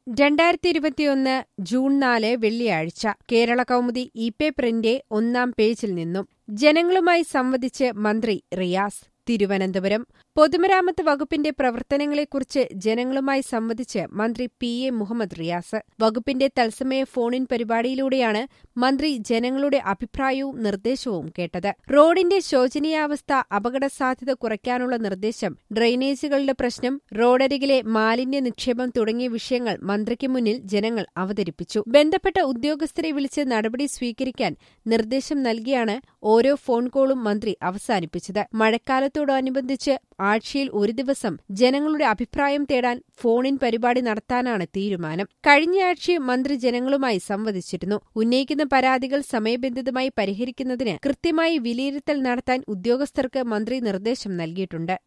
രണ്ടായിരത്തി ഇരുപത്തിയൊന്ന് ജൂൺ നാല് വെള്ളിയാഴ്ച കേരള കൗമുദി ഇ പേപ്പറിന്റെ ഒന്നാം പേജിൽ നിന്നും ജനങ്ങളുമായി സംവദിച്ച് മന്ത്രി റിയാസ് തിരുവനന്തപുരം പൊതുമരാമത്ത് വകുപ്പിന്റെ പ്രവർത്തനങ്ങളെക്കുറിച്ച് ജനങ്ങളുമായി സംവദിച്ച് മന്ത്രി പി എ മുഹമ്മദ് റിയാസ് വകുപ്പിന്റെ തത്സമയ ഫോണിൻ പരിപാടിയിലൂടെയാണ് മന്ത്രി ജനങ്ങളുടെ അഭിപ്രായവും നിർദ്ദേശവും കേട്ടത് റോഡിന്റെ ശോചനീയാവസ്ഥ അപകട സാധ്യത കുറയ്ക്കാനുള്ള നിർദ്ദേശം ഡ്രെയിനേജുകളുടെ പ്രശ്നം റോഡരികിലെ മാലിന്യ നിക്ഷേപം തുടങ്ങിയ വിഷയങ്ങൾ മന്ത്രിക്ക് മുന്നിൽ ജനങ്ങൾ അവതരിപ്പിച്ചു ബന്ധപ്പെട്ട ഉദ്യോഗസ്ഥരെ വിളിച്ച് നടപടി സ്വീകരിക്കാൻ നിർദ്ദേശം നൽകിയാണ് ഓരോ ഫോൺ കോളും മന്ത്രി അവസാനിപ്പിച്ചത് മഴക്കാലത്തോടനുബന്ധിച്ച് ആഴ്ചയിൽ ഒരു ദിവസം ജനങ്ങളുടെ അഭിപ്രായം തേടാൻ ഫോണിൻ പരിപാടി നടത്താനാണ് തീരുമാനം കഴിഞ്ഞയാഴ്ചയും മന്ത്രി ജനങ്ങളുമായി സംവദിച്ചിരുന്നു ഉന്നയിക്കുന്ന പരാതികൾ സമയബന്ധിതമായി പരിഹരിക്കുന്നതിന് കൃത്യമായി വിലയിരുത്തൽ നടത്താൻ ഉദ്യോഗസ്ഥർക്ക് മന്ത്രി നിർദ്ദേശം നൽകിയിട്ടുണ്ട്